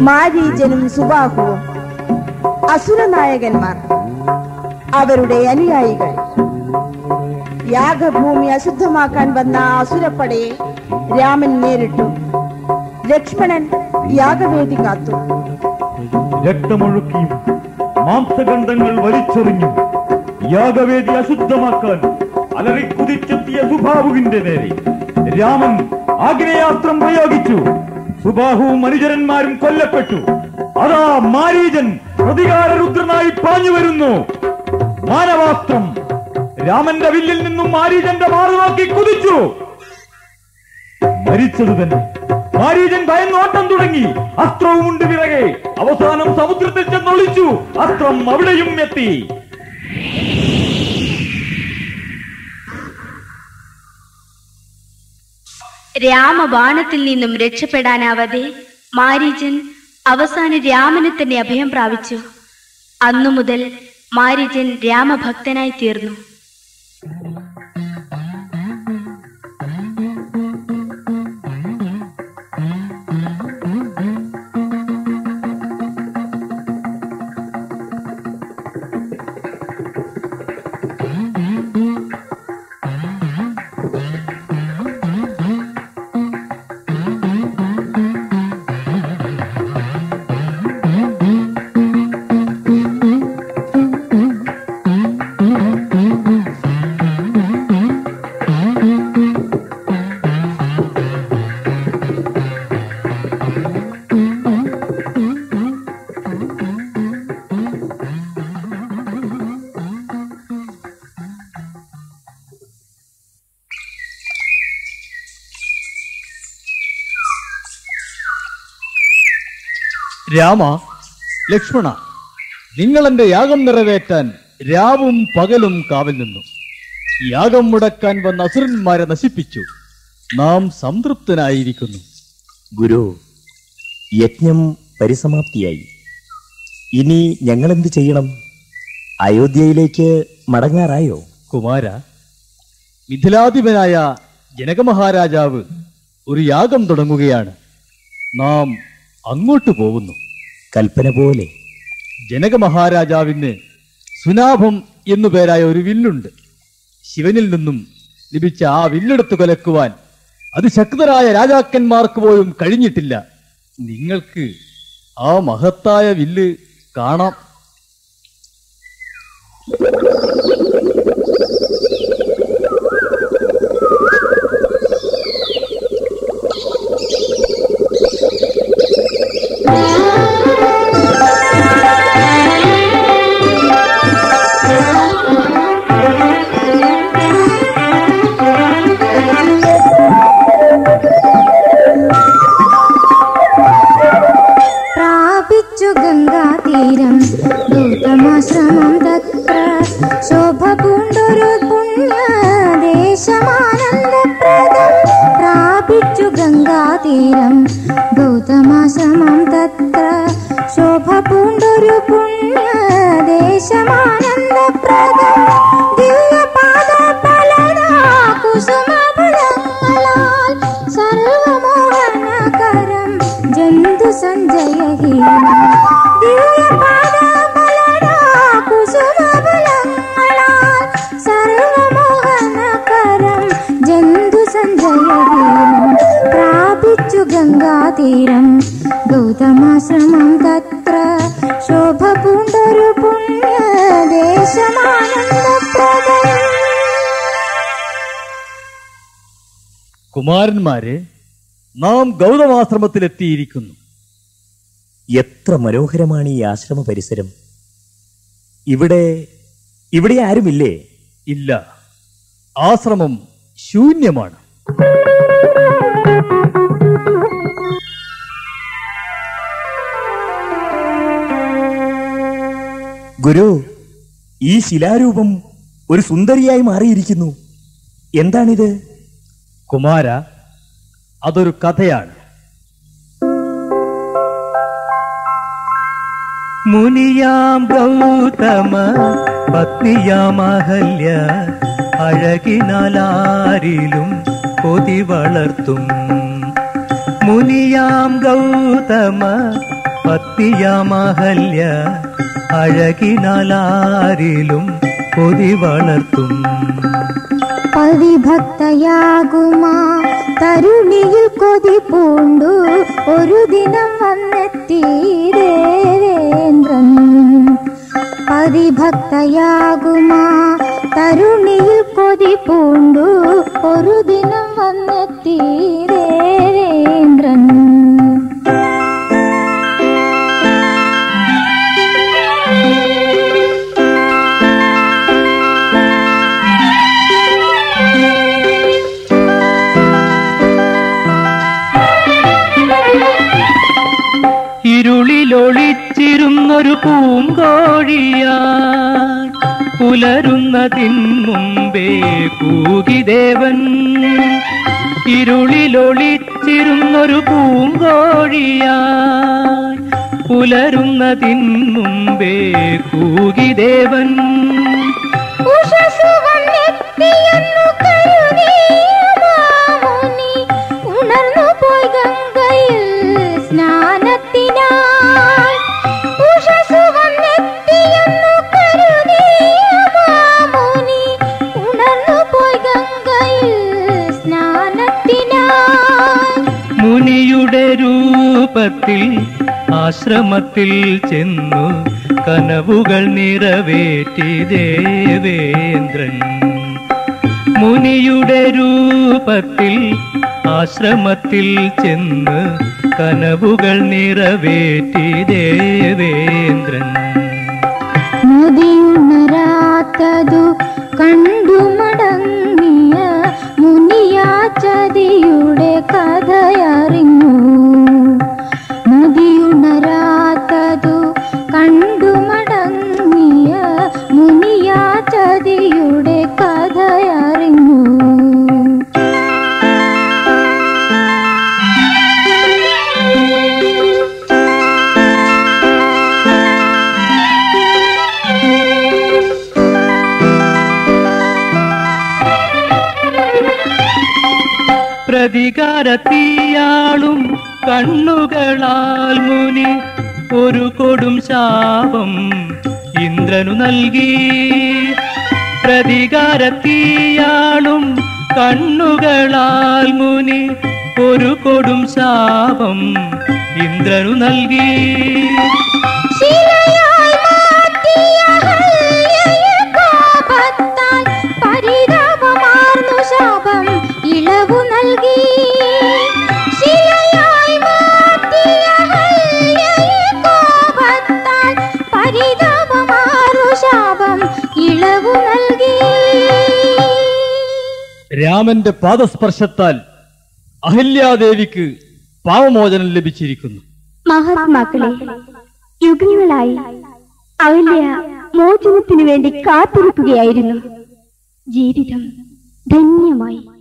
മാരീജനും സുബാഹുവും അസുരനായകന്മാർ അവരുടെ അനുയായികൾ യാഗഭൂമി അശുദ്ധമാക്കാൻ വന്ന ആ അസുരപ്പടയെ രാമൻ നേരിട്ടു ലക്ഷ്മണൻ യാഗവേദി കാത്തു രക്തമൊഴുക്കിയും മാംസഗന്ധങ്ങൾ വലിച്ചെറിഞ്ഞും യാഗവേദി അശുദ്ധമാക്കാൻ അലറിക്കുതിച്ചെത്തിയ സുബാഹുവിന്റെ നേരെ രാമൻ ആഗ്നേയാസ്ത്രം പ്രയോഗിച്ചു സുബാഹുവും അനുചരന്മാരും കൊല്ലപ്പെട്ടു അതാ മാരീജൻ പ്രതികാര രുദ്രനായി പാഞ്ഞു വരുന്നു മാനവാസ്ത്രം രാമന്റെ വില്ലിൽ നിന്നും മാരീജന്റെ മാറു നോക്കി കുതിച്ചു മരിച്ചത് തന്നെ മാരീജൻ ഭയന്നോട്ടം തുടങ്ങി അസ്ത്രവുമുണ്ട് വിറകെ അവസാനം സമുദ്രത്തിൽ ചെന്നൊളിച്ചു അസ്ത്രം അവിടെയും എത്തി രാമബാണത്തിൽ നിന്നും രക്ഷപ്പെടാനാവാതെ മാരീചൻ അവസാനം രാമനെ തന്നെ അഭയം പ്രാപിച്ചു അന്നു മുതൽ മാരീചൻ രാമഭക്തനായി തീർന്നു രാമ ലക്ഷ്മണ നിങ്ങൾ എന്റെ യാഗം നിറവേറ്റാൻ രാവും പകലും കാവൽ നിന്നു യാഗം മുടക്കാൻ വന്ന അസുരന്മാരെ നശിപ്പിച്ചു നാം സംതൃപ്തനായിരിക്കുന്നു ഗുരു യജ്ഞം പരിസമാപ്തിയായി ഇനി ഞങ്ങൾ എന്ത് ചെയ്യണം അയോധ്യയിലേക്ക് മടങ്ങാറായോ കുമാര മിഥിലാധിപനായ ജനകമഹാരാജാവ് ഒരു യാഗം തുടങ്ങുകയാണ് നാം അങ്ങോട്ട് പോകുന്നു കൽപ്പന പോലെ ജനകമഹാരാജാവിന് സുനാഭം എന്നു പേരായ ഒരു വില്ലുണ്ട് ശിവനിൽ നിന്നും ലഭിച്ച ആ വില്ലെടുത്ത് കൊലക്കുവാൻ അതിശക്തരായ രാജാക്കന്മാർക്ക് പോലും കഴിഞ്ഞിട്ടില്ല നിങ്ങൾക്ക് ആ മഹത്തായ വില്ല് കാണാം പ്രാപിച്ചു ഗംഗാതീരം ഗൗതമാശ്രമം തത്ര ശോഭ പൂണ്ടൊരു പുണ്യദേശമാനന്ദപ്രദം പ്രാപിച്ചു ഗംഗാതീരം ഗൗതമാശ്രമം തത്ര ശോഭ പൂണ്ടൊരു പുണ്യദേശമാനന്ദപ്രദം ദിവ്യപാദ കുസുമഫലങ്ങളാൽ സർവമോഹനകരം ജന്തു സഞ്ജയഹീനം കുസുമഫലങ്ങളാൽ സർവമോഹനകരം ജന്തു സഞ്ജയഹീനം പ്രാപിച്ചു ഗംഗാതീരം ഗൗതമാശ്രമം തത്ര ശോഭ പൂണ്ടൊരു പുണ്യദേശമാനന്ദപ്രദം കുമാരന്മാരെ നാം ഗൗതമാശ്രമത്തിലെത്തിയിരിക്കുന്നു എത്ര മനോഹരമാണ് ഈ ആശ്രമ പരിസരം ഇവിടെ ഇവിടെ ആരുമില്ലേ ഇല്ല ആശ്രമം ശൂന്യമാണ് ഗുരു ഈ ശിലാരൂപം ഒരു സുന്ദരിയായി മാറിയിരിക്കുന്നു എന്താണിത് കുമാര അതൊരു കഥയാണ് മുനിയാം ഗൗതമ പത്നിയാം അഹല്യ അഴകിനാലാരിലും കൊതി വളർത്തും മുനിയാം ഗൗതമ പത്നിയാമഹല്യ അഴകിനാലാരിലും കൊതി വളർത്തും പതിഭക്തയാകുമാ തരുണിയിൽ കൊതി പൂണ്ടു ഒരു ദിനം വന്നെത്തി ദേവേന്ദ്രൻ പതിഭക്തയാകുമാ തരുണിയിൽ കൊതി പൂണ്ടു ഒരു ദിനം വന്നെത്തി ദേവേന്ദ്രൻ ഇരുളിലൊളിച്ചിരുന്നൊരു പൂങ്കോഴിയാ പുലരുന്നതിൻ മുമ്പേ കൂകിദേവൻ ഇരുളിലൊളിച്ചിരുന്നൊരു പൂങ്കോഴിയാ പുലരുന്നതിൻ മുമ്പേ കൂകിദേവൻ ഉഷസ്സു വന്നെത്തിയെന്നു കരുതിയ മാമുനി ഉണർന്നു പോയി ഗംഗയിൽ സ്നാനത്തിനായി ഉഷസ്സു വന്നെത്തിയെന്നു കരുതിയ മാമുനി ഉണർന്നു പോയി ഗംഗയിൽ സ്നാനത്തിനായി മുനിയുടെ രൂപത്തിൽ ആശ്രമത്തിൽ ചെന്നു കനവുകൾ നിറവേറ്റി ദേവേന്ദ്രൻ മുനിയുടെ രൂപത്തിൽ ആശ്രമത്തിൽ ചെന്ന് കനവുകൾ നിറവേറ്റി ദേവേന്ദ്രൻ നദിയുണരാത്തതു കണ്ടു മടങ്ങിയ മുനിയാചതിയുടെ കഥയറിഞ്ഞു നദിയുണരാത്തതു കണ്ടു മടങ്ങിയ മുനിയാചതിയുടെ കഥയറിഞ്ഞു പ്രതികാരത്തീയാളും കണ്ണുകളാൽ മുനി ഒരു കൊടും ശാപം ഇന്ദ്രനു നൽകി പ്രതികാരത്തീയാളും കണ്ണുകളാൽ മുനി ഒരു കൊടും ശാപം ഇന്ദ്രനു നൽകി ശിലയായി മാറ്റിയ ഹല്യയെ കോപത്താൽ പരിതാപമാർന്നു ശാപം ഇളവു നൽകി ശിലയായി മാറ്റിയ ഹല്യയെ കോപത്താൽ പരിതാപമാർന്നു ശാപം ഇളവു നൽകി രാമന്റെ പാദസ്പർശത്താൽ അഹല്യാദേവിക്ക് പാവമോചനം ലഭിച്ചിരിക്കുന്നു മഹാത്മാക്കളെ യുഗങ്ങളായി അഹല്യ മോചനത്തിനു വേണ്ടി കാത്തിരിക്കുകയായിരുന്നു ജീവിതം ധന്യമായി